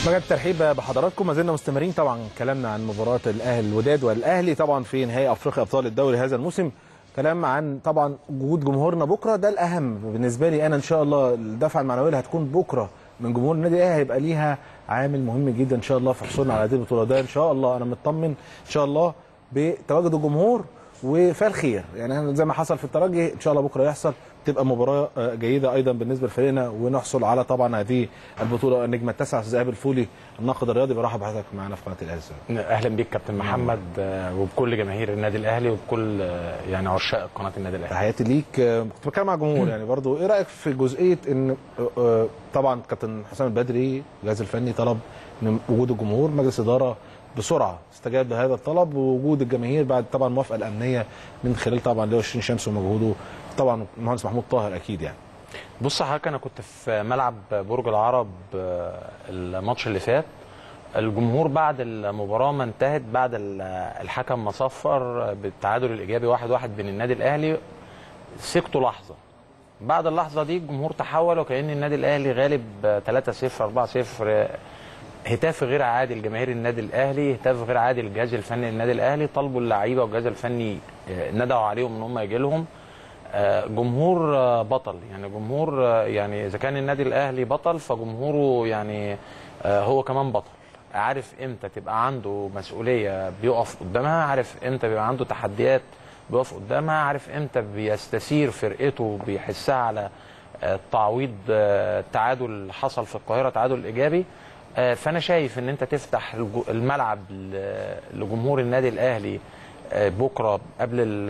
مجال الترحيب بحضراتكم ما زلنا مستمرين طبعا كلامنا عن مباراه الاهلي الوداد والاهلي طبعا في نهائي افريقيا ابطال الدوري هذا الموسم كلام عن طبعا وجود جمهورنا بكره ده الاهم بالنسبه لي انا ان شاء الله الدفعه المعنويه اللي هتكون بكره من جمهور النادي الاهلي هيبقى ليها عامل مهم جدا ان شاء الله في حصولنا على هذه البطوله ده ان شاء الله انا مطمن ان شاء الله بتواجد الجمهور وفيها الخير يعني زي ما حصل في الترجي ان شاء الله بكره يحصل تبقى مباراه جيده ايضا بالنسبه لفريقنا ونحصل على طبعا هذه البطوله النجمه التاسعه استاذ ايهاب الفولي الناقد الرياضي برحب بحضرتك معانا في قناه الاهلي اهلا بيك كابتن محمد آه، وبكل جماهير النادي الاهلي وبكل آه، يعني عشاق قناه النادي الاهلي تحياتي ليك آه، كنت بتكلم مع الجمهور يعني برضو ايه رايك في جزئيه ان آه، آه، طبعا كابتن حسام البدري الجهاز الفني طلب من وجود الجمهور مجلس اداره بسرعه استجاب لهذا الطلب ووجود الجماهير بعد طبعا الموافقه الامنيه من خلال طبعا لو 20 شمس ومجهوده طبعا المهندس محمود طاهر اكيد يعني بص حضرتك انا كنت في ملعب برج العرب آه، الماتش اللي فات الجمهور بعد المباراه ما انتهت بعد ال- الحكم ما صفر بالتعادل الايجابي واحد واحد بين النادي الاهلي سكتوا لحظه بعد اللحظه دي الجمهور تحول وكان النادي الاهلي غالب آه، 3-0 4-0 آه، هتاف غير عادي لجماهير النادي الاهلي هتاف غير عادي للجهاز الفني للنادي الاهلي طلبوا اللعيبه والجهاز الفني آه، ندعوا عليهم ان هم يجي لهم آه، جمهور آه، بطل يعني جمهور آه، يعني اذا كان النادي الاهلي بطل فجمهوره يعني آه، هو كمان بطل عارف امتى تبقى عنده مسؤوليه بيقف قدامها عارف امتى بيبقى عنده تحديات بيقف قدامها عارف امتى بيستثير فرقته بيحسها على آه، تعويض آه، التعادل حصل في القاهره تعادل ايجابي آه، فانا شايف ان انت تفتح الج- الملعب ل- لجمهور النادي الاهلي آه، بكره قبل ال-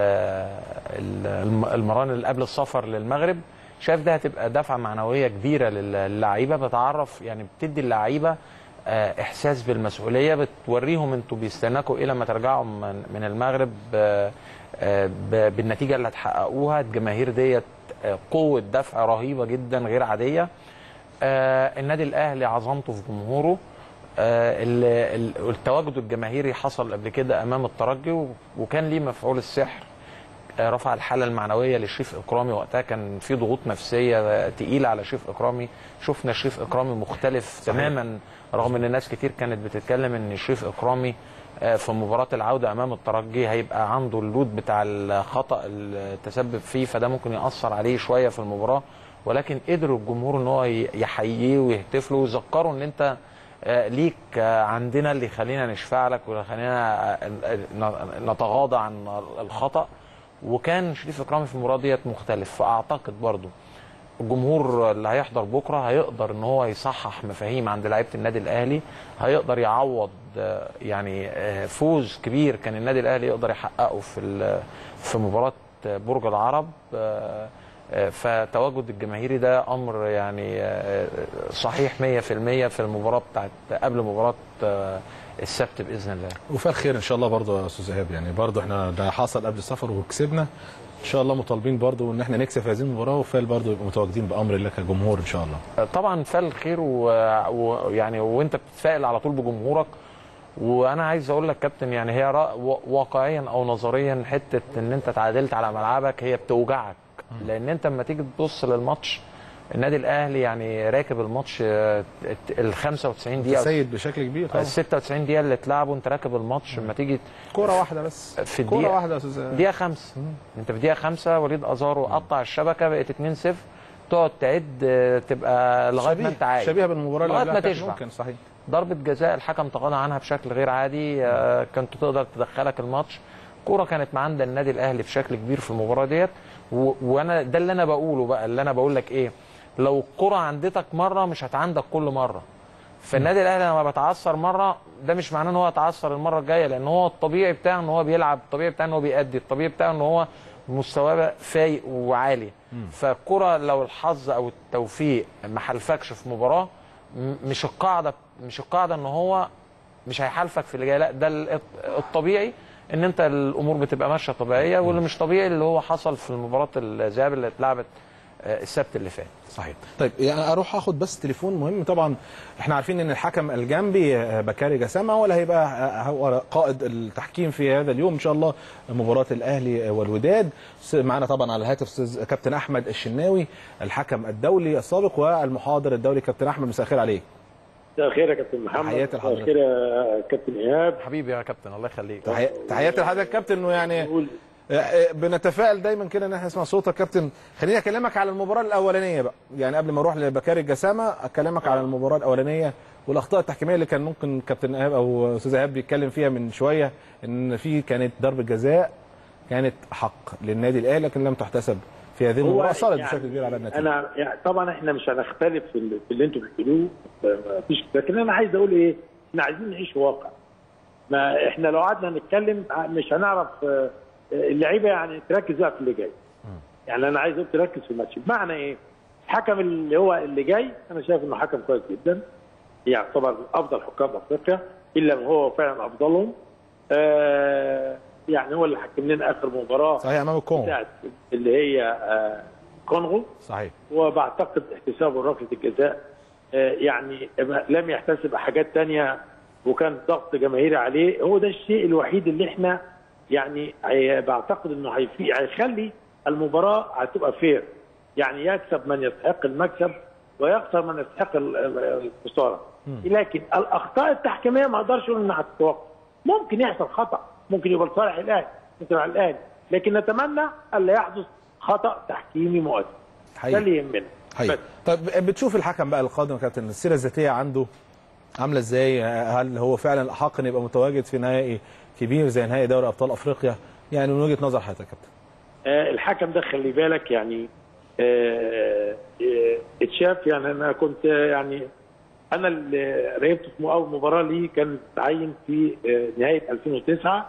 ال- الم- المران اللي قبل السفر للمغرب شايف ده هتبقى دفعه معنويه كبيره لل- للعيبه بتعرف يعني بتدي اللعيبه آه، احساس بالمسؤوليه بتوريهم انتوا بيستناكوا الى ما ترجعوا من من المغرب آه، آه، ب- بالنتيجه اللي هتحققوها الجماهير ديت آه، قوه دفع رهيبه جدا غير عاديه آه، النادي الاهلي عظمته في جمهوره آه، ال- ال- التواجد الجماهيري حصل قبل كده امام الترجي و- وكان ليه مفعول السحر آه، رفع الحاله المعنويه لشريف اكرامي وقتها كان في ضغوط نفسيه آه، تقيله على شريف اكرامي شفنا شريف اكرامي مختلف صحيح. تماما رغم ان الناس كتير كانت بتتكلم ان شريف اكرامي آه، في مباراه العوده امام الترجي هيبقى عنده اللود بتاع الخطا اللي تسبب فيه فده ممكن ياثر عليه شويه في المباراه ولكن قدر الجمهور ان هو ي- يحييه ويهتف له ويذكره ان انت آه، ليك آه، عندنا اللي يخلينا نشفع لك ويخلينا آه، ن- نتغاضى عن الخطا وكان شريف اكرامي في المباراه ديت مختلف فاعتقد برضو الجمهور اللي هيحضر بكره هيقدر ان هو يصحح مفاهيم عند لعيبه النادي الاهلي هيقدر يعوض آه، يعني آه، فوز كبير كان النادي الاهلي يقدر يحققه في ال- في مباراه برج العرب آه، آه، فتواجد الجماهيري ده امر يعني آه، صحيح 100% في المباراه بتاعت قبل مباراه آه، السبت باذن الله وفيها الخير ان شاء الله برضو يا استاذ ايهاب يعني برضو احنا ده حصل قبل السفر وكسبنا ان شاء الله مطالبين برضو ان احنا نكسب في هذه المباراه وفال برضو يبقوا متواجدين بامر الله كجمهور ان شاء الله طبعا فال خير و- ويعني وانت بتتفائل على طول بجمهورك وانا عايز اقول لك كابتن يعني هي رأ- و- واقعيا او نظريا حته ان انت تعادلت على ملعبك هي بتوجعك لان انت لما تيجي تبص للماتش النادي الاهلي يعني راكب الماتش آه، ال 95 دقيقه سيد بشكل كبير ال طبعا 96 دقيقه اللي اتلعبوا انت راكب الماتش لما تيجي كوره واحده بس في كوره الدقيقه واحده يا استاذ إيهاب. دقيقه خمسة انت في دقيقه خمسة وليد ازارو قطع الشبكه بقت 2-0 تقعد تعد آه، تبقى لغايه ما شبيه- انت عايز شبيهه بالمباراه اللي لغايه ما قبلها كانت تشبع ممكن صحيح ضربه جزاء الحكم تغاضى عنها بشكل غير عادي آه، كنت تقدر تدخلك الماتش كوره كانت مع عند النادي الاهلي بشكل كبير في المباراه ديت و- وانا ده اللي انا بقوله بقى اللي انا بقول لك ايه لو الكره عندتك مره مش هتعندك كل مره فالنادي الاهلي لما بيتعثر مره ده مش معناه ان هو يتعثر المره الجايه لان هو الطبيعي بتاعه ان هو بيلعب الطبيعي بتاعه ان هو بيأدي الطبيعي بتاعه ان هو مستواه فايق وعالي فالكره لو الحظ او التوفيق ما حالفكش في مباراه م- مش القاعده مش القاعده ان هو مش هيحالفك في اللي جاي لا ده ال- الطبيعي ان انت الامور بتبقى ماشيه طبيعيه واللي مش طبيعي اللي هو حصل في المباراه الذهاب اللي اتلعبت آه، السبت اللي فات صحيح طيب يعني اروح اخد بس تليفون مهم طبعا احنا عارفين ان الحكم الجنبي آه، بكاري جسامه ولا هيبقى آه، هو قائد التحكيم في هذا اليوم ان شاء الله مباراه الاهلي والوداد س- معنا طبعا على الهاتف استاذ كابتن احمد الشناوي الحكم الدولي السابق والمحاضر الدولي كابتن احمد مساء الخير عليك مساء الخير يا كابتن محمد تحياتي مساء لحضرتك. الخير يا كابتن ايهاب حبيبي يا كابتن الله يخليك تحي- تحياتي لحضرتك كابتن انه يعني نقول آه، آه، بنتفائل دايما كده ان احنا نسمع صوتك كابتن خليني اكلمك على المباراه الاولانيه بقى يعني قبل ما اروح لبكاري الجسامه اكلمك على المباراه الاولانيه والاخطاء التحكيميه اللي كان ممكن كابتن ايهاب او استاذ ايهاب بيتكلم فيها من شويه ان في كانت ضربه جزاء كانت حق للنادي الاهلي لكن لم تحتسب في هذه المباراه اثرت بشكل كبير على النتيجه انا يعني طبعا احنا مش هنختلف في اللي, في اللي انتم بتقولوه مفيش لكن انا عايز اقول ايه احنا عايزين نعيش واقع ما احنا لو قعدنا نتكلم مش هنعرف آه، اللعيبه يعني تركز بقى في اللي جاي يعني انا عايز اقول تركز في الماتش بمعنى ايه الحكم اللي هو اللي جاي انا شايف انه حكم كويس جدا يعتبر افضل حكام افريقيا الا هو فعلا افضلهم آه يعني هو اللي حكم لنا اخر مباراه صحيح امام الكونغو بتاعت اللي هي آه كونغو صحيح وبعتقد احتسابه ركله الجزاء آه، يعني لم يحتسب حاجات تانية وكان ضغط جماهيري عليه هو ده الشيء الوحيد اللي احنا يعني هي- بعتقد انه هيفي- هيخلي المباراه هتبقى فير يعني يكسب من يستحق المكسب ويخسر من يستحق ال- ال- الخساره لكن الاخطاء التحكيميه ما اقدرش اقول انها هتتوقف ممكن يحصل خطا ممكن يبقى لصالح الاهلي ممكن على الاهلي لكن نتمنى الا يحدث خطا تحكيمي مؤثر ده حقيقي اللي يهمنا حقيقي بس. طب بتشوف الحكم بقى القادم يا كابتن السيره الذاتيه عنده عامله ازاي هل هو فعلا احق ان يبقى متواجد في نهائي كبير زي نهائي دوري ابطال افريقيا يعني من وجهه نظر حضرتك يا كابتن آه، الحكم ده خلي بالك يعني آه، آه، اتشاف يعني انا كنت آه، يعني انا اللي راقبته في اول مباراه لي كان تعين في آه، نهايه 2009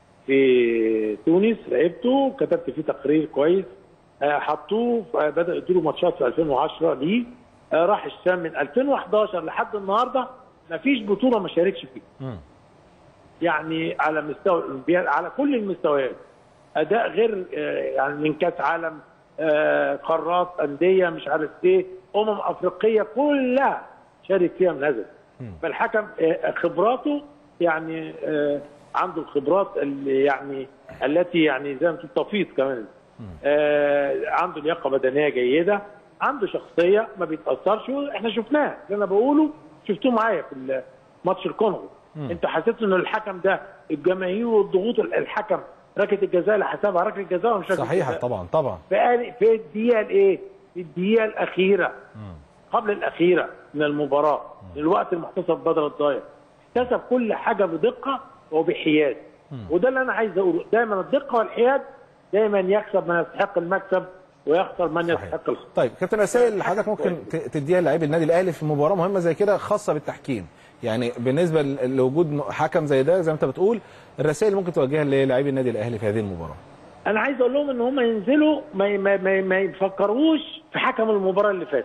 في تونس راقبته كتبت فيه تقرير كويس آه، حطوه آه، بدأ يدوا له ماتشات في 2010 ليه آه، راح الشام من 2011 لحد النهارده ما فيش بطوله ما شاركش فيها يعني على مستوى الاولمبياد على كل المستويات اداء غير آه، يعني من كاس عالم آه، قارات انديه مش عارف ايه امم افريقيه كلها شارك فيها من هذا فالحكم آه، خبراته يعني آه، عنده الخبرات اللي يعني التي يعني زي ما تقول تفيض كمان آه، عنده لياقه بدنيه جيده عنده شخصيه ما بيتاثرش احنا شفناه اللي انا بقوله شفتوه معايا في ماتش الكونغو انت حسيت ان الحكم ده الجماهير والضغوط الحكم ركله الجزاء اللي حسبها ركله جزاء ومش ركله صحيح جزاء. طبعا طبعا في في الدقيقه الايه؟ في الدقيقه الاخيره قبل الاخيره من المباراه الوقت المحتسب بدل الضايع اكتسب كل حاجه بدقه وبحياد وده اللي انا عايز اقوله دايما الدقه والحياد دايما يكسب من يستحق المكسب ويخسر من صحيح. يستحق الخساره طيب كابتن رسائل اللي حضرتك ممكن ت- تديها للاعيب النادي الاهلي في مباراه مهمه زي كده خاصه بالتحكيم يعني بالنسبه ل- لوجود حكم زي ده زي ما انت بتقول الرسائل اللي ممكن توجهها للاعبي النادي الاهلي في هذه المباراه انا عايز اقول لهم ان هم ينزلوا ما ما ما, ما يفكروش في حكم المباراه اللي فاتت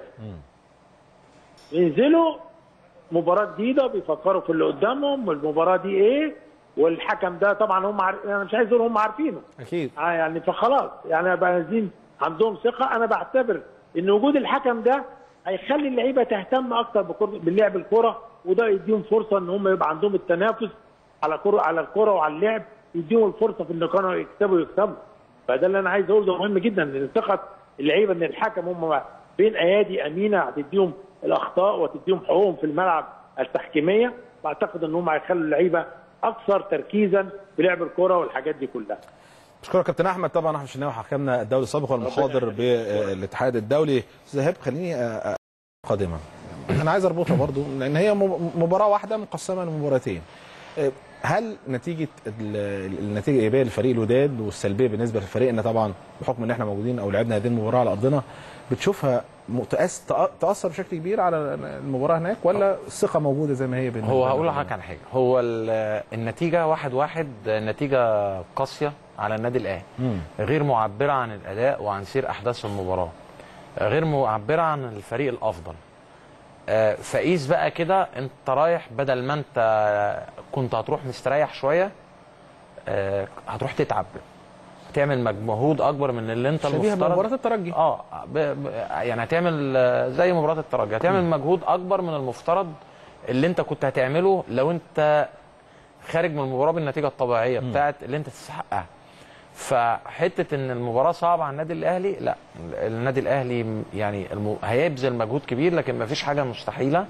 ينزلوا مباراه جديده بيفكروا في اللي قدامهم والمباراه دي ايه والحكم ده طبعا هم عارف... انا مش عايز اقول هم عارفينه اكيد آه يعني فخلاص يعني بقى عايزين عندهم ثقه انا بعتبر ان وجود الحكم ده هيخلي اللعيبه تهتم اكتر بكرة باللعب الكره وده يديهم فرصه ان هم يبقى عندهم التنافس على كرة على الكره وعلى اللعب يديهم الفرصه في ان كانوا يكسبوا يكسبوا فده اللي انا عايز اقوله ده مهم جدا ان ثقه اللعيبه ان الحكم هم بين ايادي امينه هتديهم الاخطاء وتديهم حقوقهم في الملعب التحكيميه بعتقد ان هم هيخلوا اللعيبه اكثر تركيزا في لعب الكره والحاجات دي كلها بشكرك كابتن احمد طبعا احمد شناوي حكمنا الدولي السابق والمحاضر بالاتحاد الدولي استاذ ايهاب خليني أ- أ- قادما انا عايز اربطها برضو لان هي م- مباراه واحده مقسمه لمباراتين أه، هل نتيجه ال- النتيجه الايجابيه للفريق الوداد والسلبيه بالنسبه لفريقنا طبعا بحكم ان احنا موجودين او لعبنا هذه المباراه على ارضنا بتشوفها متأس- تأ- تاثر بشكل كبير على المباراه هناك ولا الثقه موجوده زي ما هي بين هو هقول لحضرتك على حاجه هو ال- النتيجه واحد واحد نتيجه قاسيه على النادي الاهلي مم. غير معبره عن الاداء وعن سير احداث المباراه غير معبره عن الفريق الافضل آه، فقيس بقى كده انت رايح بدل ما انت كنت هتروح مستريح شويه آه، هتروح تتعب تعمل مجهود اكبر من اللي انت شبيهه المفترض بمباراه الترجي اه ب... ب... يعني هتعمل آه، زي مباراه الترجي هتعمل مجهود اكبر من المفترض اللي انت كنت هتعمله لو انت خارج من المباراه بالنتيجه الطبيعيه بتاعت اللي انت تستحقها فحته ان المباراه صعبه على النادي الاهلي لا النادي الاهلي م- يعني الم... هيبذل مجهود كبير لكن ما فيش حاجه مستحيله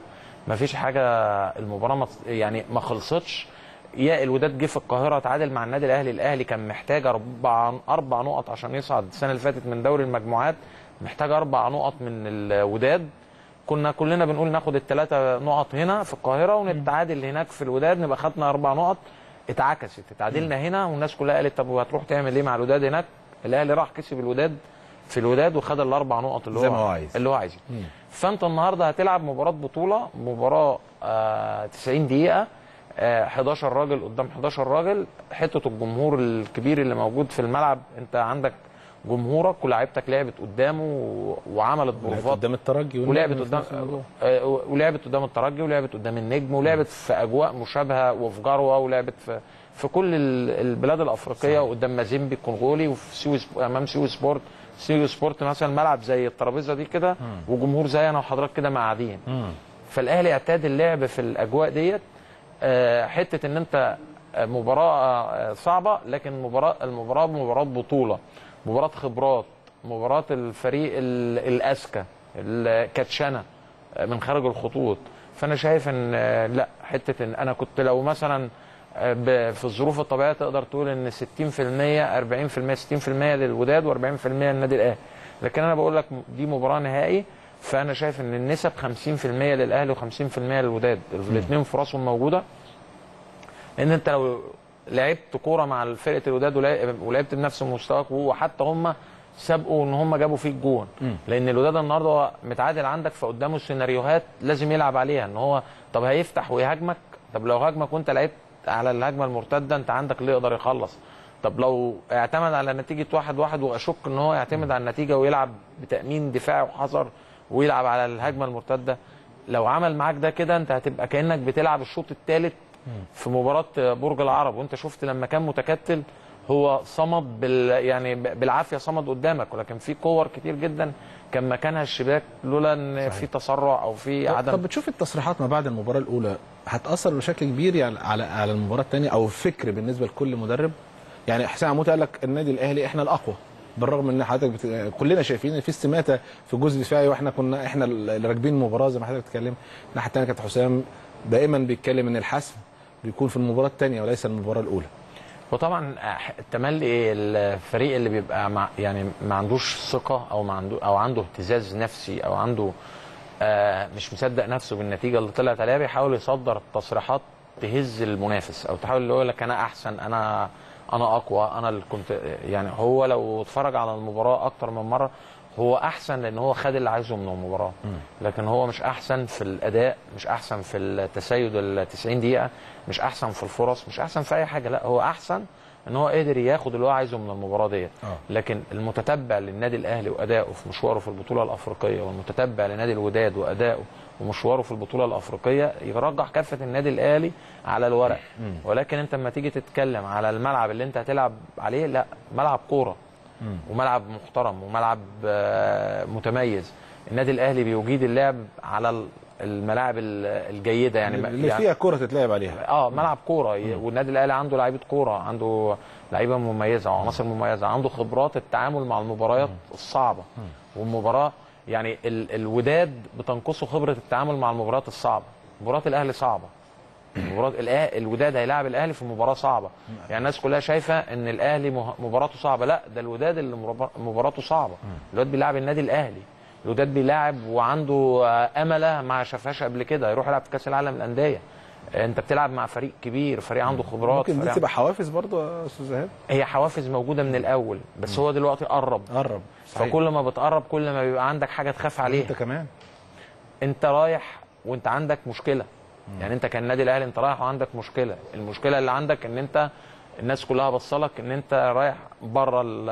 مفيش حاجه المباراه ما يعني ما خلصتش يا الوداد جه في القاهره تعادل مع النادي الاهلي الاهلي كان محتاج اربع اربع نقط عشان يصعد السنه اللي فاتت من دوري المجموعات محتاج اربع نقط من الوداد كنا كلنا بنقول ناخد الثلاثه نقط هنا في القاهره ونتعادل هناك في الوداد نبقى خدنا اربع نقط اتعكست اتعادلنا هنا والناس كلها قالت طب وهتروح تعمل ايه مع الوداد هناك الاهلي راح كسب الوداد في الوداد وخد الاربع نقط اللي زي هو ما هو عايز. اللي هو عايزه فانت النهارده هتلعب مباراه بطوله مباراه آه 90 دقيقه آه 11 راجل قدام 11 راجل حته الجمهور الكبير اللي موجود في الملعب انت عندك جمهورك ولاعيبتك لعبت قدامه و- وعملت لعبت بروفات قدام الترجي والنجم ولعبت في قدام نفس الموضوع. آه، ولعبت قدام الترجي ولعبت قدام النجم ولعبت في اجواء مشابهه وفي جروه ولعبت في في كل ال- البلاد الافريقيه وقدام مازيمبي الكونغولي وفي سيو سب- امام سيو سبورت سيو سبورت مثلا ملعب زي الترابيزه دي كده وجمهور زي انا وحضرتك كده قاعدين فالاهلي اعتاد اللعب في الاجواء ديت آه، حته ان انت آه، مباراه آه، صعبه لكن مباراه المباراه مباراه بطوله مباراه خبرات مباراه الفريق ال- الاذكى الكاتشنه آه، من خارج الخطوط فانا شايف ان آه، لا حته ان انا كنت لو مثلا آه، ب- في الظروف الطبيعيه تقدر تقول ان 60% 40% 60% للوداد و40% للنادي الاهلي لكن انا بقول لك دي مباراه نهائي فانا شايف ان النسب 50% للاهلي و50% للوداد الاثنين فرصهم موجوده لان انت لو لعبت كوره مع فرقه الوداد ولا- ولعبت بنفس مستواك وحتى هم سابقوا ان هم جابوا فيك جون لان الوداد النهارده هو متعادل عندك فقدامه سيناريوهات لازم يلعب عليها ان هو طب هيفتح ويهاجمك طب لو هاجمك وانت لعبت على الهجمه المرتده انت عندك اللي يقدر يخلص طب لو اعتمد على نتيجه واحد واحد واشك ان هو يعتمد على النتيجه ويلعب بتامين دفاعي وحذر ويلعب على الهجمه المرتده لو عمل معاك ده كده انت هتبقى كانك بتلعب الشوط الثالث في مباراه برج العرب وانت شفت لما كان متكتل هو صمد بال يعني بالعافيه صمد قدامك ولكن في كور كتير جدا كان مكانها الشباك لولا ان في تسرع او في طب عدم بتشوف التصريحات ما بعد المباراه الاولى هتاثر بشكل كبير يعني على على المباراه الثانيه او فكر بالنسبه لكل مدرب يعني حسين عمود قال لك النادي الاهلي احنا الاقوى بالرغم ان حضرتك بت... كلنا شايفين ان في استماته في الجزء الدفاعي واحنا كنا احنا اللي راكبين المباراه زي ما حضرتك اتكلم الناحيه الثانيه كابتن حسام دائما بيتكلم ان الحسم بيكون في المباراه الثانيه وليس المباراه الاولى وطبعا التملي الفريق اللي بيبقى مع يعني ما عندوش ثقه او ما عنده او عنده اهتزاز نفسي او عنده آه مش مصدق نفسه بالنتيجه اللي طلعت عليها بيحاول يصدر تصريحات تهز المنافس او تحاول يقول لك انا احسن انا انا اقوى انا اللي كنت يعني هو لو اتفرج على المباراه اكتر من مره هو احسن لان هو خد اللي عايزه من المباراه لكن هو مش احسن في الاداء مش احسن في التسيد ال 90 دقيقه مش احسن في الفرص مش احسن في اي حاجه لا هو احسن ان هو قدر ياخد اللي هو عايزه من المباراه ديت آه. لكن المتتبع للنادي الاهلي وادائه في مشواره في البطوله الافريقيه والمتتبع لنادي الوداد وادائه ومشواره في البطوله الافريقيه يرجح كافه النادي الاهلي على الورق ولكن انت لما تيجي تتكلم على الملعب اللي انت هتلعب عليه لا ملعب كوره وملعب محترم وملعب آه، متميز النادي الاهلي بيجيد اللعب على ال- الملاعب ال- الجيده يعني اللي يعني فيها كره تتلعب عليها اه ملعب كوره ي- والنادي الاهلي عنده لعيبه كوره عنده لعيبه مميزه وعناصر مميزه عنده خبرات التعامل مع المباريات الصعبه والمباراه يعني ال الوداد بتنقصه خبره التعامل مع المباريات الصعبه مباراه الاهلي صعبه مباراه الأه- الوداد هيلاعب الاهلي في مباراه صعبه يعني الناس كلها شايفه ان الاهلي مه- مباراته صعبه لا ده الوداد اللي مرب- مباراته صعبه الوداد بيلاعب النادي الاهلي الوداد بيلاعب وعنده آه، امله ما شافهاش قبل كده يروح يلعب في كاس العالم للانديه انت بتلعب مع فريق كبير فريق عنده خبرات ممكن دي فريق تبقى حوافز برضه يا استاذ ايهاب هي حوافز موجوده من الاول بس هو دلوقتي قرب قرب صحيح. فكل ما بتقرب كل ما بيبقى عندك حاجه تخاف عليها انت كمان انت رايح وانت عندك مشكله يعني انت كالنادي الاهلي انت رايح وعندك مشكله المشكله اللي عندك ان انت الناس كلها بصلك ان انت رايح بره ال-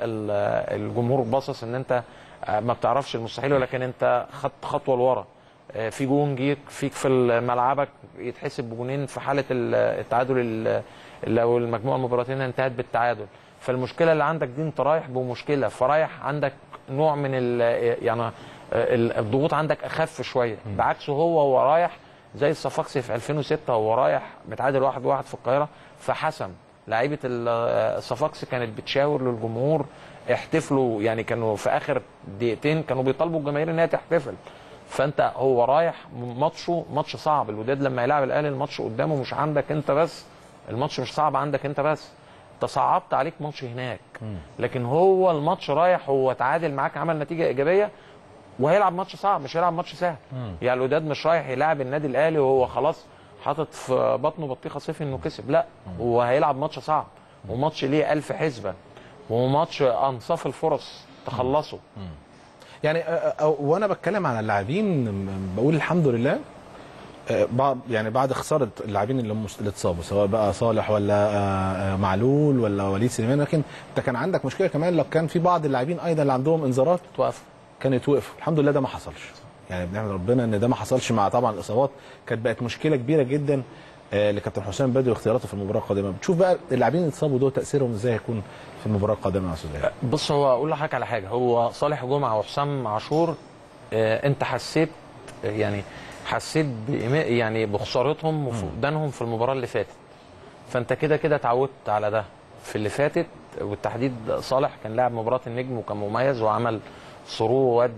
ال- الجمهور باصص ان انت آه، ما بتعرفش المستحيل ولكن انت خدت خطوه لورا آه، في جون جيك فيك في ملعبك يتحسب بجونين في حاله ال- التعادل ال- لو المجموعه المباراتين انتهت بالتعادل فالمشكله اللي عندك دي انت رايح بمشكله فرايح عندك نوع من ال يعني ال- الضغوط عندك اخف شويه بعكسه هو وهو رايح زي الصفاقسي في 2006 وهو رايح متعادل واحد واحد في القاهره فحسم لعيبه ال- الصفاقسي كانت بتشاور للجمهور احتفلوا يعني كانوا في اخر دقيقتين كانوا بيطالبوا الجماهير ان هي تحتفل فانت هو رايح ماتشه ماتش صعب الوداد لما يلعب الاهلي الماتش قدامه مش عندك انت بس الماتش مش صعب عندك انت بس انت صعبت عليك ماتش هناك لكن هو الماتش رايح هو تعادل معاك عمل نتيجه ايجابيه وهيلعب ماتش صعب مش هيلعب ماتش سهل يعني الوداد مش رايح يلعب النادي الاهلي وهو خلاص حاطط في بطنه بطيخه صيفي انه كسب لا هو هيلعب ماتش صعب وماتش ليه ألف حسبه وماتش انصاف الفرص تخلصه يعني آه، آه، وانا بتكلم عن اللاعبين م- بقول الحمد لله آه، بعض يعني بعد خساره اللاعبين اللي هم اللي اتصابوا سواء بقى صالح ولا آه، آه، معلول ولا وليد سليمان لكن انت كان عندك مشكله كمان لو كان في بعض اللاعبين ايضا اللي عندهم انذارات توقف كانوا يتوقفوا الحمد لله ده ما حصلش يعني بنحمد ربنا ان ده ما حصلش مع طبعا الاصابات كانت بقت مشكله كبيره جدا آه، لكابتن حسام بدري واختياراته في المباراه القادمه بتشوف بقى اللاعبين اللي اتصابوا دول تاثيرهم ازاي هيكون في المباراه القادمه يا استاذ إيهاب؟ بص هو اقول لحضرتك على حاجه هو صالح جمعه وحسام عاشور آه، انت حسيت يعني حسيت بإيما- يعني بخسارتهم وفقدانهم في المباراه اللي فاتت فانت كده كده اتعودت على ده في اللي فاتت والتحديد صالح كان لاعب مباراه النجم وكان مميز وعمل ثرو وادى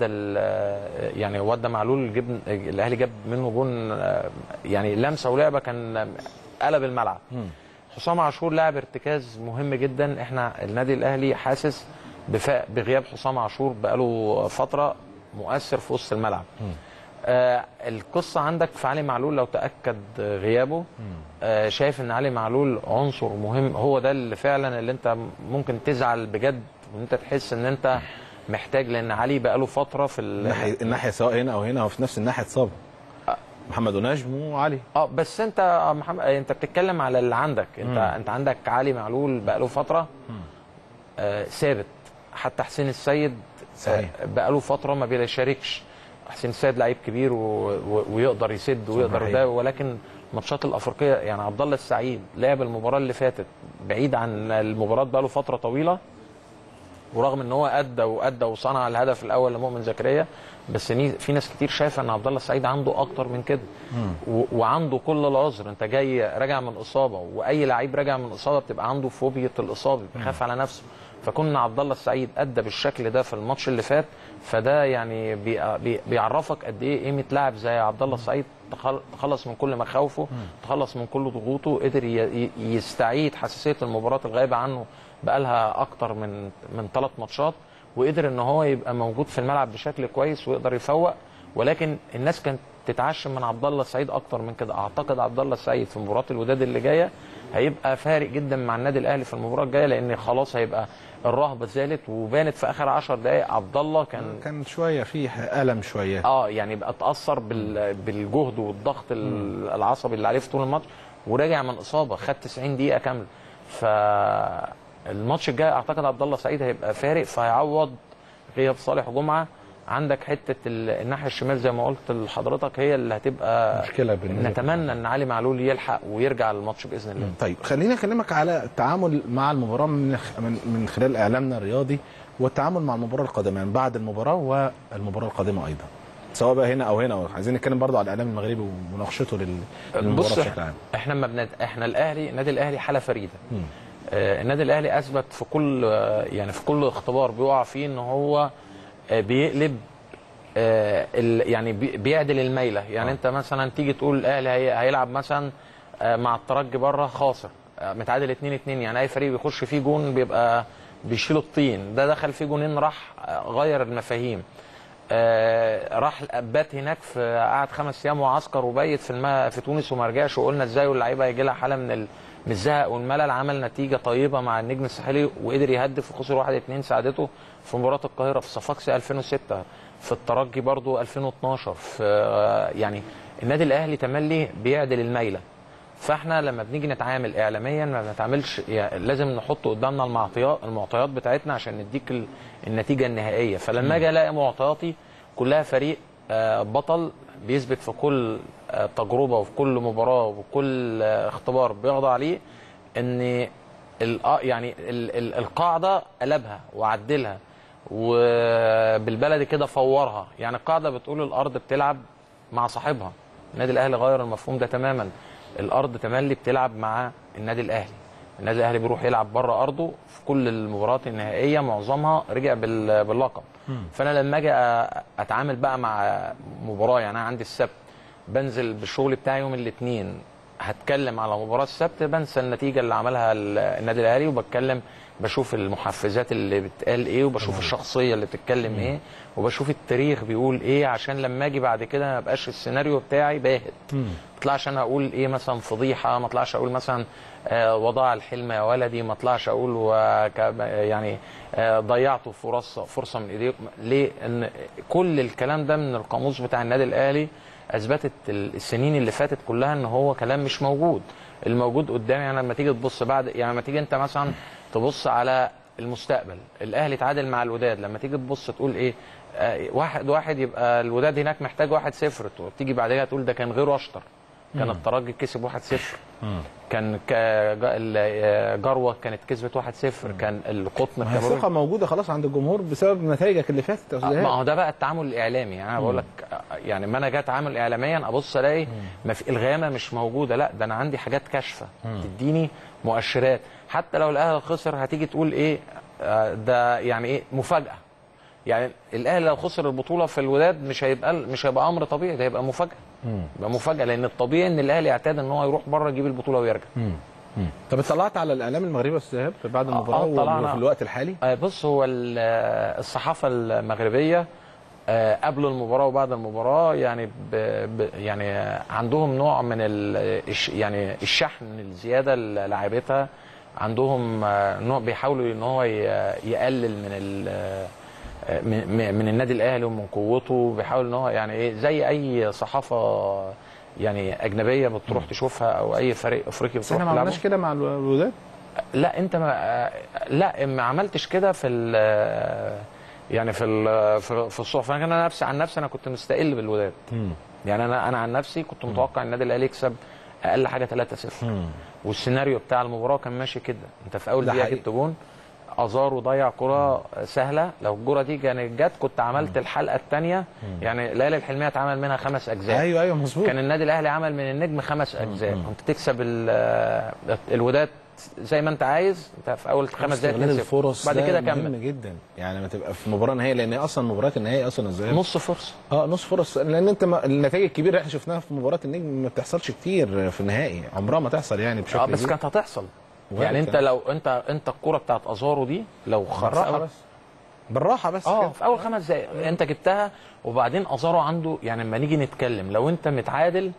ال- يعني ودى معلول جبن الاهلي جاب منه جون آه، يعني لمسه ولعبه كان قلب الملعب حسام عاشور لاعب ارتكاز مهم جدا احنا النادي الاهلي حاسس بفاء بغياب حسام عاشور بقاله فتره مؤثر في وسط الملعب آه القصه عندك في علي معلول لو تاكد غيابه آه شايف ان علي معلول عنصر مهم هو ده اللي فعلا اللي انت ممكن تزعل بجد وان انت تحس ان انت محتاج لان علي بقاله فتره في ال- الناحيه الناحيه سواء هنا او هنا او في نفس الناحيه اتصاب محمد ونجم وعلي اه بس انت يا محمد انت بتتكلم على اللي عندك انت مم. انت عندك علي معلول بقاله فتره آه ثابت حتى حسين السيد صحيح. آه بقاله فتره ما بيشاركش حسين السيد لعيب كبير و... و... ويقدر يسد ويقدر صحيح. ده ولكن الماتشات الافريقيه يعني عبد الله السعيد لعب المباراه اللي فاتت بعيد عن المباراه بقاله فتره طويله ورغم ان هو ادى وادى وصنع الهدف الاول لمؤمن زكريا بس ني- في ناس كتير شايفه ان عبد الله السعيد عنده اكتر من كده و- وعنده كل العذر انت جاي راجع من اصابه واي لعيب راجع من اصابه بتبقى عنده فوبيا الاصابه بيخاف على نفسه فكون عبد الله السعيد ادى بالشكل ده في الماتش اللي فات فده يعني بي بي بيعرفك قد ايه قيمه لاعب زي عبد الله السعيد تخل- تخلص من كل مخاوفه تخلص من كل ضغوطه قدر ي- ي- يستعيد حساسيه المباراه الغايبه عنه بقالها اكتر من من ثلاث ماتشات وقدر ان هو يبقى موجود في الملعب بشكل كويس ويقدر يفوق ولكن الناس كانت تتعشم من عبد الله السعيد اكتر من كده اعتقد عبد الله السعيد في مباراه الوداد اللي جايه هيبقى فارق جدا مع النادي الاهلي في المباراه الجايه لان خلاص هيبقى الرهبه زالت وبانت في اخر 10 دقائق عبد الله كان كان شويه فيه الم شويه اه يعني بقى اتاثر بال... بالجهد والضغط ال- العصبي اللي عليه في طول الماتش وراجع من اصابه خد 90 دقيقه كامله فالماتش الجاي اعتقد عبد الله سعيد هيبقى فارق فهيعوض غياب صالح جمعه عندك حته ال- الناحيه الشمال زي ما قلت لحضرتك هي اللي هتبقى مشكله بالنسبه نتمنى ان علي معلول يلحق ويرجع للماتش باذن الله طيب خليني اكلمك على التعامل مع المباراه من من من خلال اعلامنا الرياضي والتعامل مع المباراه القادمه يعني بعد المباراه والمباراه القادمه ايضا سواء بقى هنا او هنا أو عايزين نتكلم برضو على الاعلام المغربي ومناقشته لل- للمباراه بص بشكل عام احنا ما بنت... احنا الاهلي النادي الاهلي حاله فريده مم. آه، النادي الاهلي اثبت في كل آه، يعني في كل اختبار بيقع فيه ان هو آه، بيقلب آه، ال- يعني بي- بيعدل الميله يعني آه. انت مثلا تيجي تقول الاهلي هي- هيلعب مثلا آه، مع الترجي بره خاسر آه، متعادل 2 2 يعني اي فريق بيخش فيه جون بيبقى بيشيل الطين ده دخل فيه جونين راح آه، غير المفاهيم آه، راح بات هناك في قعد خمس ايام معسكر وبيت في الم... في تونس وما رجعش وقلنا ازاي واللعيبه هيجي لها حاله من ال... من الزهق والملل عمل نتيجه طيبه مع النجم الساحلي وقدر يهدف وخسر 1 2 ساعدته في مباراه القاهره في صفاقسي 2006 في الترجي برضو 2012 في آه، يعني النادي الاهلي تملي بيعدل الميله فاحنا لما بنيجي نتعامل اعلاميا ما بنتعاملش يعني لازم نحط قدامنا المعطيات المعطيات بتاعتنا عشان نديك ال- النتيجه النهائيه فلما اجي الاقي معطياتي كلها فريق آه، بطل بيثبت في كل آه، تجربه وفي كل مباراه وكل آه، اختبار بيخضع عليه ان ال- آه، يعني ال- ال- القاعده قلبها وعدلها وبالبلدي كده فورها يعني القاعده بتقول الارض بتلعب مع صاحبها النادي الاهلي غير المفهوم ده تماما الارض تملي بتلعب مع النادي الاهلي النادي الاهلي بيروح يلعب بره ارضه في كل المباريات النهائيه معظمها رجع بال- باللقب فانا لما اجي أ- اتعامل بقى مع مباراه يعني انا عندي السبت بنزل بالشغل بتاعي يوم الاثنين هتكلم على مباراه السبت بنسى النتيجه اللي عملها ال- النادي الاهلي وبتكلم بشوف المحفزات اللي بتقال ايه وبشوف الشخصيه اللي بتتكلم ايه وبشوف التاريخ بيقول ايه عشان لما اجي بعد كده ما يبقاش السيناريو بتاعي باهت ما اطلعش انا اقول ايه مثلا فضيحه ما اطلعش اقول مثلا آه وضاع الحلم يا ولدي ما اطلعش اقول وك يعني آه ضيعتوا فرص فرصه من ايديكم ليه ان كل الكلام ده من القاموس بتاع النادي الاهلي اثبتت ال- السنين اللي فاتت كلها ان هو كلام مش موجود الموجود قدامي يعني لما تيجي تبص بعد يعني لما تيجي انت مثلا تبص على المستقبل الاهلي تعادل مع الوداد لما تيجي تبص تقول ايه آه واحد واحد يبقى الوداد هناك محتاج واحد صفر تيجي بعدها تقول ده كان غيره اشطر كان الترجي كسب 1-0 كان ك- جا- ال- جروه كانت كسبت 1-0 كان القطن ما هي الكاميروني الثقه موجوده خلاص عند الجمهور بسبب نتائجك اللي فاتت يا آه، استاذ ما إيهاب. هو ده بقى التعامل الاعلامي يعني انا بقول لك آه، يعني ما انا جاي اتعامل اعلاميا ابص الاقي ما في الغامه مش موجوده لا ده انا عندي حاجات كاشفه تديني مؤشرات حتى لو الاهلي خسر هتيجي تقول ايه آه، ده يعني ايه مفاجاه يعني الاهلي لو خسر البطوله في الوداد مش هيبقى مش هيبقى امر طبيعي ده هيبقى مفاجاه يبقى مفاجاه لان الطبيعي ان الاهلي يعتاد ان هو يروح بره يجيب البطوله ويرجع طب اطلعت على الاعلام المغربي يا استاذ إيهاب بعد المباراه آه، طلعنا. وفي الوقت الحالي آه، بص هو ال- آه، الصحافه المغربيه آه، قبل المباراه وبعد المباراه يعني ب ب يعني آه، عندهم نوع من ال الش- يعني الشحن الزياده اللي لعبتها عندهم آه، نوع بيحاولوا ان هو ي- يقلل من ال آه، من من- من النادي الاهلي ومن قوته بيحاول ان هو يعني ايه زي اي صحافه يعني اجنبيه بتروح تشوفها او اي فريق افريقي بس بتروح احنا ما تلعبه. عملناش كده مع الو- الوداد لا انت ما لا ما عملتش كده في ال يعني في ال في في الصحف انا انا نفسي عن نفسي انا كنت مستقل بالوداد يعني انا انا عن نفسي كنت متوقع ان النادي الاهلي يكسب اقل حاجه 3-0 والسيناريو بتاع المباراه كان ماشي كده انت في اول ده دقيقه حقيقي. جبت جون ازار ضيع كره سهله لو الكره دي كانت جت كنت عملت الحلقه الثانيه يعني ليالي الحلميه اتعمل منها خمس اجزاء ايوه ايوه مظبوط كان النادي الاهلي عمل من النجم خمس اجزاء كنت تكسب ال- الوداد زي ما انت عايز انت في اول خمس دقائق استغلال 2-0. الفرص بعد ده كده مهم كمل جدا يعني لما تبقى في مباراه نهائيه لان اصلا مباراه النهائي اصلا الذهاب نص فرصه اه نص فرص لان انت ما النتائج الكبيره اللي احنا شفناها في مباراه النجم ما بتحصلش كتير في النهائي عمرها ما تحصل يعني بشكل اه بس كبير. كانت هتحصل وارد يعني انت كمان. لو انت انت الكوره بتاعت ازارو دي لو خ- في بالراحه أول- بس بالراحه بس اه كده. في اول خمس دقائق انت جبتها وبعدين ازارو عنده يعني لما نيجي نتكلم لو انت متعادل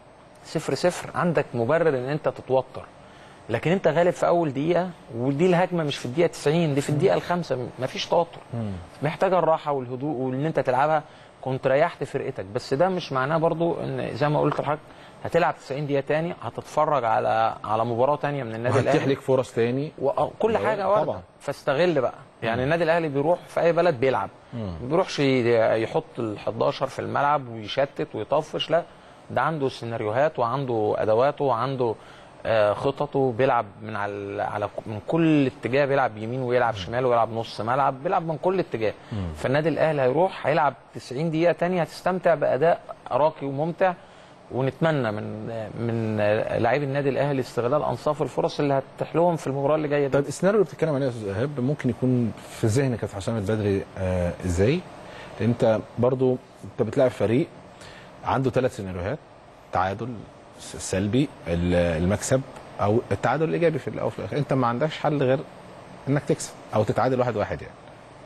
صفر صفر عندك مبرر ان انت تتوتر لكن انت غالب في اول دقيقه ودي الهجمه مش في الدقيقه 90 دي في الدقيقه الخامسه مفيش توتر محتاجه الراحه والهدوء وان انت تلعبها كنت ريحت فرقتك بس ده مش معناه برضو ان زي ما قلت لحضرتك هتلعب 90 دقيقه تاني هتتفرج على على مباراه تانيه من النادي وهتتيح الاهلي لك فرص تاني وكل طبعاً. حاجه واردة طبعاً. فاستغل بقى يعني النادي الاهلي بيروح في اي بلد بيلعب ما بيروحش ي- يحط ال 11 في الملعب ويشتت ويطفش لا ده عنده سيناريوهات وعنده ادواته وعنده آه، خططه بيلعب من على على من كل اتجاه بيلعب يمين ويلعب شمال ويلعب نص ملعب بيلعب من كل اتجاه فالنادي الاهلي هيروح هيلعب 90 دقيقه تانية هتستمتع باداء راقي وممتع ونتمنى من من لاعبي النادي الاهلي استغلال انصاف الفرص اللي هتتيح لهم في المباراه اللي جايه دي طيب السيناريو اللي بتتكلم عليه يا استاذ ايهاب ممكن يكون في ذهن كابتن حسام البدري آه ازاي؟ لان انت برضو انت بتلاعب فريق عنده ثلاث سيناريوهات تعادل س- سلبي ال- المكسب او التعادل الايجابي في الاول وفي الاخر انت ما عندكش حل غير انك تكسب او تتعادل واحد واحد يعني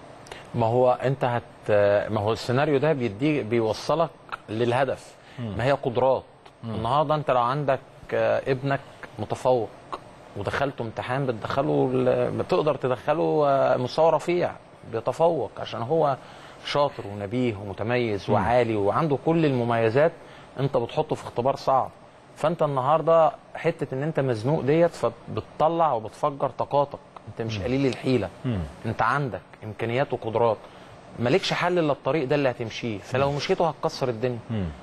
ما هو انت هت ما هو السيناريو ده بيدي بيوصلك للهدف ما هي قدرات النهارده انت لو عندك آه، ابنك متفوق ودخلته امتحان بتدخله ال- بتقدر تدخله آه، مستوى رفيع بيتفوق عشان هو شاطر ونبيه ومتميز وعالي وعنده كل المميزات انت بتحطه في اختبار صعب فانت النهارده حته ان انت مزنوق ديت فبتطلع وبتفجر طاقاتك انت مش قليل الحيله انت عندك امكانيات وقدرات مالكش حل الا الطريق ده اللي هتمشيه فلو مشيته هتكسر الدنيا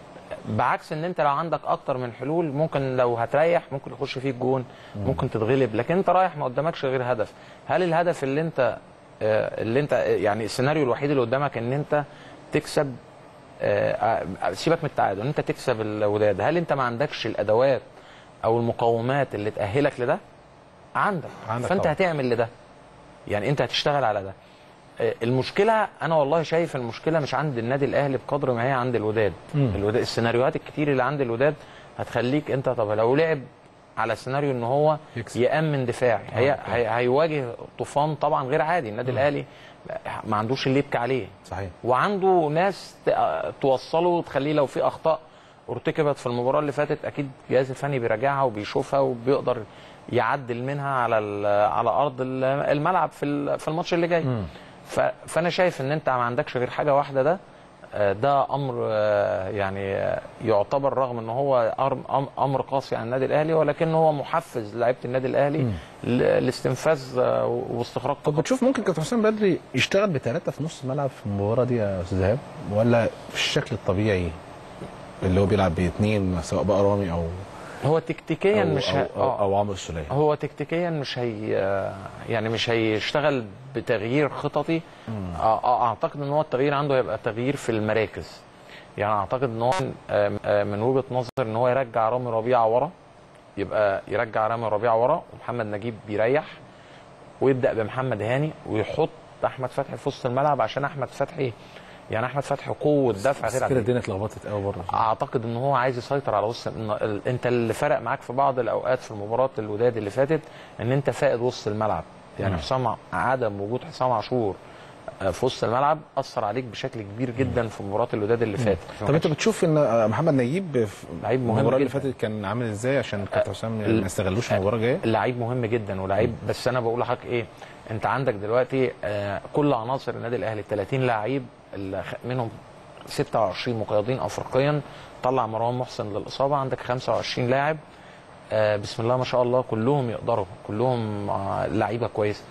بعكس ان انت لو عندك اكتر من حلول ممكن لو هتريح ممكن يخش فيك جون ممكن تتغلب لكن انت رايح ما قدامكش غير هدف هل الهدف اللي انت آه، اللي انت يعني السيناريو الوحيد اللي قدامك ان انت تكسب آه، آه، سيبك من التعادل ان انت تكسب الوداد هل انت ما عندكش الادوات او المقومات اللي تاهلك لده عندك, عندك فانت طبعا. هتعمل لده يعني انت هتشتغل على ده آه، المشكله انا والله شايف المشكله مش عند النادي الاهلي بقدر ما هي عند الوداد الوداد السيناريوهات الكتير اللي عند الوداد هتخليك انت طب لو لعب على سيناريو ان هو يكسب. يامن دفاعي هي هي هيواجه طوفان طبعا غير عادي النادي الاهلي ما عندوش اللي يبكي عليه صحيح وعنده ناس ت- توصله وتخليه لو في اخطاء ارتكبت في المباراه اللي فاتت اكيد الجهاز الفني بيراجعها وبيشوفها وبيقدر يعدل منها على ال- على ارض ال- الملعب في ال- في الماتش اللي جاي ف- فانا شايف ان انت ما عندكش غير حاجه واحده ده آه، ده امر آه، يعني آه، يعتبر رغم ان هو أر- أم- امر قاسي على النادي الاهلي ولكن هو محفز لعيبه النادي الاهلي ل- لاستنفاذ آه، واستخراج طب بتشوف ممكن كابتن حسام بدري يشتغل بثلاثه في نص الملعب في المباراه دي يا استاذ ايهاب ولا في الشكل الطبيعي اللي هو بيلعب باثنين سواء بقى رامي او هو تكتيكيا أو, مش ه- أو, آه. أو, أو عمرو السوليه هو تكتيكيا مش هي يعني مش هيشتغل بتغيير خططي آه، آه، اعتقد ان هو التغيير عنده هيبقى تغيير في المراكز يعني اعتقد ان هو آه، آه، من وجهه نظر ان هو يرجع رامي ربيعه ورا يبقى يرجع رامي ربيعه ورا ومحمد نجيب بيريح ويبدا بمحمد هاني ويحط احمد فتحي في وسط الملعب عشان احمد فتحي يعني احمد فتحي قوه دفع بس غير كده عاديه الدنيا اتلخبطت قوي بره اعتقد ان هو عايز يسيطر على وسط إن ال- انت اللي فرق معاك في بعض الاوقات في المباراه الوداد اللي فاتت ان انت فائد وسط الملعب يعني حسام ع- عدم وجود حسام عاشور آه، في وسط الملعب اثر عليك بشكل كبير جدا في مباراه الوداد اللي فاتت طب انت بتشوف ان محمد نجيب في لعيب مهم المباراه اللي جدا. فاتت كان عامل ازاي عشان كابتن حسام يعني ال- ما يستغلوش في المباراه الجايه لعيب مهم جدا ولعيب بس انا بقول لحضرتك ايه انت عندك دلوقتي آه، كل عناصر النادي الاهلي 30 لعيب اللي خ- منهم 26 مقيدين افريقيا طلع مروان محسن للاصابه عندك 25 لاعب آه، بسم الله ما شاء الله كلهم يقدروا كلهم آه، لعيبه كويسه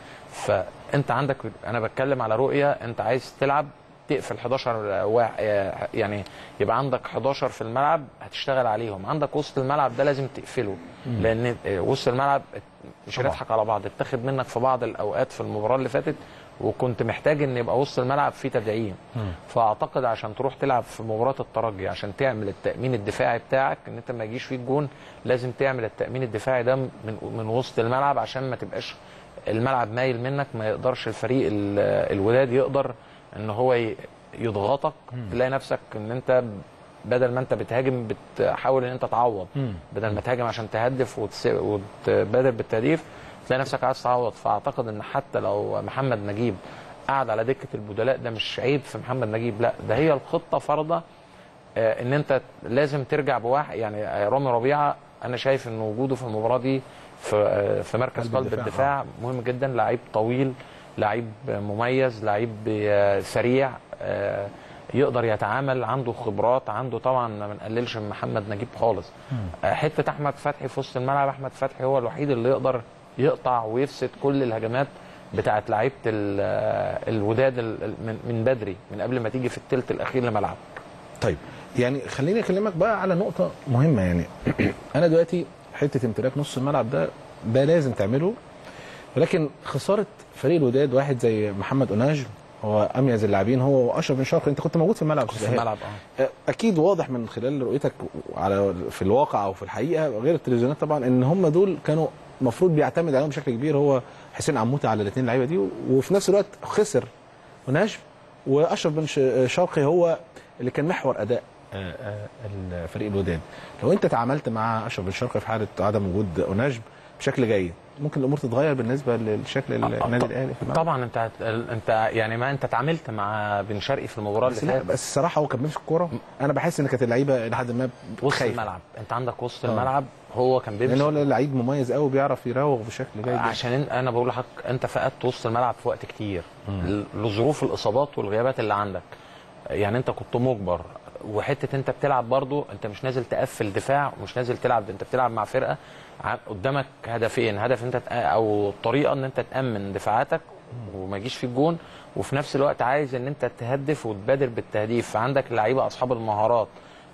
فانت عندك انا بتكلم على رؤيه انت عايز تلعب تقفل 11 واحد آه، يعني يبقى عندك 11 في الملعب هتشتغل عليهم عندك وسط الملعب ده لازم تقفله لان آه، وسط الملعب مش طبعا. هنضحك على بعض اتخذ منك في بعض الاوقات في المباراه اللي فاتت وكنت محتاج ان يبقى وسط الملعب فيه تدعيم فاعتقد عشان تروح تلعب في مباراه الترجي عشان تعمل التامين الدفاعي بتاعك ان انت ما يجيش فيك جون لازم تعمل التامين الدفاعي ده من من وسط الملعب عشان ما تبقاش الملعب مايل منك ما يقدرش الفريق ال- الوداد يقدر ان هو ي- يضغطك تلاقي نفسك ان انت بدل ما انت بتهاجم بتحاول ان انت تعوض بدل ما تهاجم عشان تهدف وتس- وتبادر بالتهديف تلاقي نفسك عايز تعوض فاعتقد ان حتى لو محمد نجيب قاعد على دكه البدلاء ده مش عيب في محمد نجيب لا ده هي الخطه فرضه آه، ان انت لازم ترجع بواحد يعني آه، رامي ربيعه انا شايف ان وجوده في المباراه دي في آه، في مركز قلب قلب الدفاع، الدفاع مهم جدا لعيب طويل لعيب مميز لعيب آه، سريع آه، يقدر يتعامل عنده خبرات عنده طبعا ما بنقللش من محمد نجيب خالص آه، حته احمد فتحي في وسط الملعب احمد فتحي هو الوحيد اللي يقدر يقطع ويفسد كل الهجمات بتاعت لعيبه ال- آه، الوداد ال- ال- من من بدري من قبل ما تيجي في الثلث الاخير لملعب طيب يعني خليني اكلمك بقى على نقطه مهمه يعني انا دلوقتي حته امتلاك نص الملعب ده ده لازم تعمله ولكن خساره فريق الوداد واحد زي محمد اوناج هو اميز اللاعبين هو واشرف بن شرقي انت كنت موجود في الملعب في الملعب اه اكيد واضح من خلال رؤيتك على في الواقع او في الحقيقه غير التلفزيونات طبعا ان هم دول كانوا المفروض بيعتمد عليهم بشكل كبير هو حسين عموته على الاثنين لعيبه دي وفي نفس الوقت خسر ونجم واشرف بن ش- شرقي هو اللي كان محور اداء آه، آه، الفريق الوداد لو انت تعاملت مع اشرف بن شرقي في حاله عدم وجود اوناجم بشكل جيد ممكن الامور تتغير بالنسبه للشكل النادي الاهلي في الملعب طبعا انت هت- انت يعني ما انت اتعاملت مع بن شرقي في المباراه بس اللي لا فاتت بس الصراحه هو كان بيمسك الكوره انا بحس ان كانت اللعيبه لحد ما وسط خايفة. الملعب انت عندك وسط آه. الملعب هو كان لان بيمسك هو لعيب مميز قوي بيعرف يراوغ بشكل جيد جدا. عشان إن- انا بقول لحضرتك انت فقدت وسط الملعب في وقت كتير ل- لظروف الاصابات والغيابات اللي عندك يعني انت كنت مجبر وحته انت بتلعب برضو انت مش نازل تقفل دفاع ومش نازل تلعب انت بتلعب مع فرقه ع- قدامك هدفين هدف انت تأ- او طريقه ان انت تامن دفاعاتك وما يجيش فيك جون وفي نفس الوقت عايز ان انت تهدف وتبادر بالتهديف فعندك لعيبه اصحاب المهارات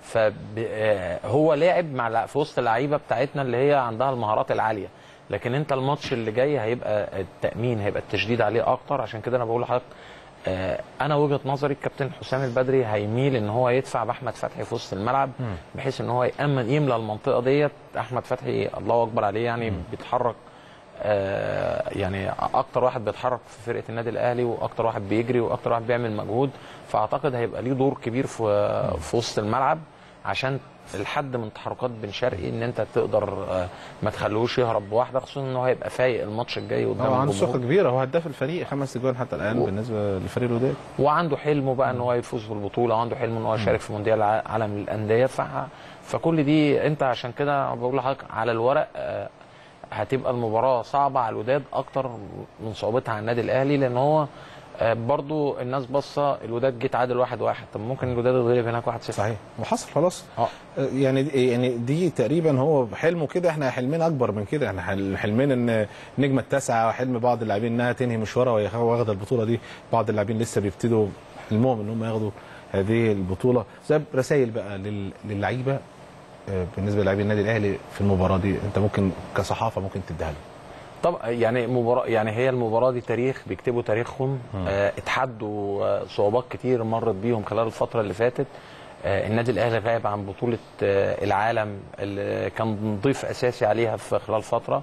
فهو لاعب مع لع- في وسط اللعيبه بتاعتنا اللي هي عندها المهارات العاليه لكن انت الماتش اللي جاي هيبقى التامين هيبقى التشديد عليه اكتر عشان كده انا بقول لحضرتك آه، انا وجهه نظري الكابتن حسام البدري هيميل ان هو يدفع باحمد فتحي في وسط الملعب بحيث ان هو يامن يملى المنطقه ديت احمد فتحي الله اكبر عليه يعني بيتحرك آه، يعني اكتر واحد بيتحرك في فرقه النادي الاهلي واكتر واحد بيجري واكتر واحد بيعمل مجهود فاعتقد هيبقى ليه دور كبير في في وسط الملعب عشان الحد من تحركات بن شرقي ان انت تقدر آه، ما تخلوش يهرب بواحده خصوصا ان هو هيبقى فايق الماتش الجاي قدام هو عنده ثقه الجمهور كبيره هو هداف الفريق خمس اجوان حتى الان و- بالنسبه لفريق الوداد وعنده حلمه بقى ان هو يفوز بالبطوله وعنده حلم ان هو يشارك في مونديال الع- عالم الانديه ف... فكل دي انت عشان كده بقول لحضرتك على الورق آه، هتبقى المباراه صعبه على الوداد اكتر من صعوبتها على النادي الاهلي لان هو آه، برضو الناس باصه الوداد جه تعادل واحد واحد طب ممكن الوداد يتغلب هناك 1-0 صحيح وحصل خلاص اه يعني يعني دي تقريبا هو حلمه كده احنا حلمنا اكبر من كده احنا حل- حلمنا ان النجمه التاسعه وحلم بعض اللاعبين انها تنهي مشوارها وهي واخده البطوله دي بعض اللاعبين لسه بيبتدوا حلمهم ان هم ياخدوا هذه البطوله سبب رسائل بقى لل- للعيبه آه، بالنسبه للاعبين النادي الاهلي في المباراه دي انت ممكن كصحافه ممكن تديها لهم طب يعني مباراة يعني هي المباراة دي تاريخ بيكتبوا تاريخهم آه اتحدوا آه صعوبات كتير مرت بيهم خلال الفترة اللي فاتت آه النادي الأهلي غايب عن بطولة آه العالم اللي كان ضيف أساسي عليها في خلال فترة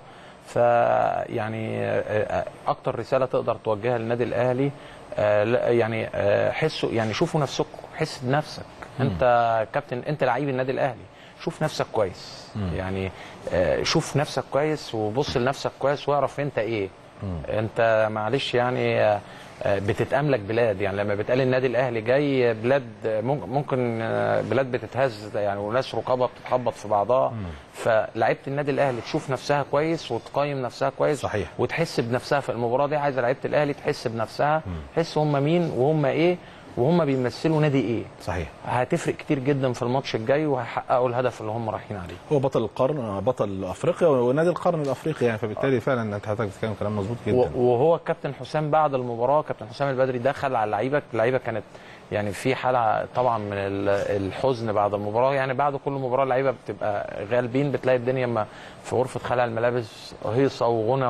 فيعني آه أكتر رسالة تقدر توجهها للنادي الأهلي آه لا- يعني آه حسوا يعني شوفوا نفسكم حس بنفسك انت كابتن انت لعيب النادي الاهلي شوف نفسك كويس يعني آه، شوف نفسك كويس وبص لنفسك كويس واعرف انت ايه انت معلش يعني آه، آه، بتتأملك بلاد يعني لما بتقال النادي الاهلي جاي بلاد آه، ممكن- ممكن آه، بلاد بتتهز يعني وناس رقابه بتتخبط في بعضها فلعيبه النادي الاهلي تشوف نفسها كويس وتقيم نفسها كويس صحيح. وتحس بنفسها في المباراه دي عايزه لعيبه الاهلي تحس بنفسها تحس هم مين وهم ايه وهم بيمثلوا نادي ايه صحيح هتفرق كتير جدا في الماتش الجاي وهيحققوا الهدف اللي هم رايحين عليه هو بطل القرن بطل افريقيا ونادي القرن الافريقي يعني فبالتالي فعلا انت حضرتك بتتكلم كلام مظبوط و- جدا وهو الكابتن حسام بعد المباراه كابتن حسام البدري دخل على اللعيبه اللعيبه كانت يعني في حاله طبعا من ال- الحزن بعد المباراه يعني بعد كل مباراه اللعيبه بتبقى غالبين بتلاقي الدنيا ما في غرفه خلع الملابس هيصه وغنى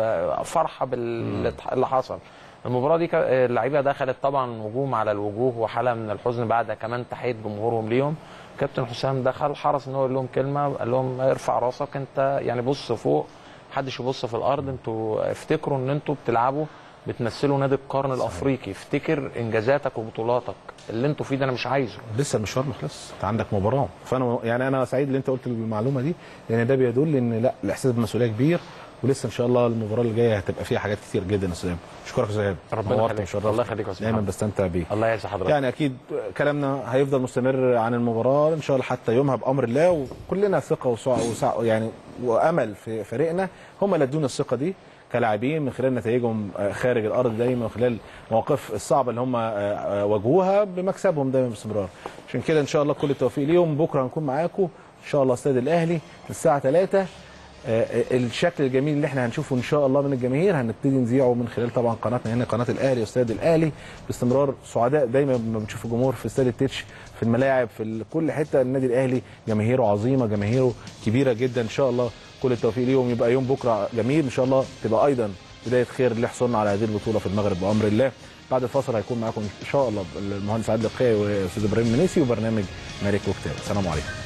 وفرحه باللي حصل المباراه دي كا- اللعيبه دخلت طبعا نجوم على الوجوه وحاله من الحزن بعد كمان تحيه جمهورهم ليهم كابتن حسام دخل حرص ان هو يقول لهم كلمه قال لهم ارفع راسك انت يعني بص فوق محدش يبص في الارض انتوا افتكروا ان انتوا بتلعبوا بتمثلوا نادي القرن الافريقي افتكر انجازاتك وبطولاتك اللي انتوا فيه ده انا مش عايزه لسه المشوار ما خلص انت عندك مباراه فانا يعني انا سعيد ان انت قلت المعلومه دي لان ده بيدل ان لا الاحساس بالمسؤوليه كبير ولسه ان شاء الله المباراه اللي جايه هتبقى فيها حاجات كتير جدا يا استاذ إيهاب. اشكرك يا استاذ إيهاب. ربنا نورت يخليك. وشرفت. الله يخليك يا أستاذ دايما محمد. بستمتع بيه الله يعز حضرتك يعني اكيد كلامنا هيفضل مستمر عن المباراه ان شاء الله حتى يومها بامر الله وكلنا ثقه وسع وسع يعني وامل في فريقنا هم اللي ادونا الثقه دي كلاعبين من خلال نتائجهم آه، خارج الارض دايما من خلال المواقف الصعبه اللي هم آه، آه، واجهوها بمكسبهم دايما باستمرار عشان كده ان شاء الله كل التوفيق ليهم بكره هنكون معاكم ان شاء الله استاد الاهلي الساعه 3 آه، الشكل الجميل اللي احنا هنشوفه ان شاء الله من الجماهير هنبتدي نذيعه من خلال طبعا قناتنا هنا قناه الاهلي واستاد الاهلي باستمرار سعداء دايما لما بنشوف الجمهور في استاد التتش في الملاعب في ال- كل حته النادي الاهلي جماهيره عظيمه جماهيره كبيره جدا ان شاء الله كل التوفيق ليهم يبقى يوم بكره جميل ان شاء الله تبقى ايضا بدايه خير لحصولنا على هذه البطوله في المغرب بامر الله بعد الفاصل هيكون معاكم ان شاء الله المهندس عادل القيعي واستاذ ابراهيم منيسي وبرنامج ملك وكتاب السلام عليكم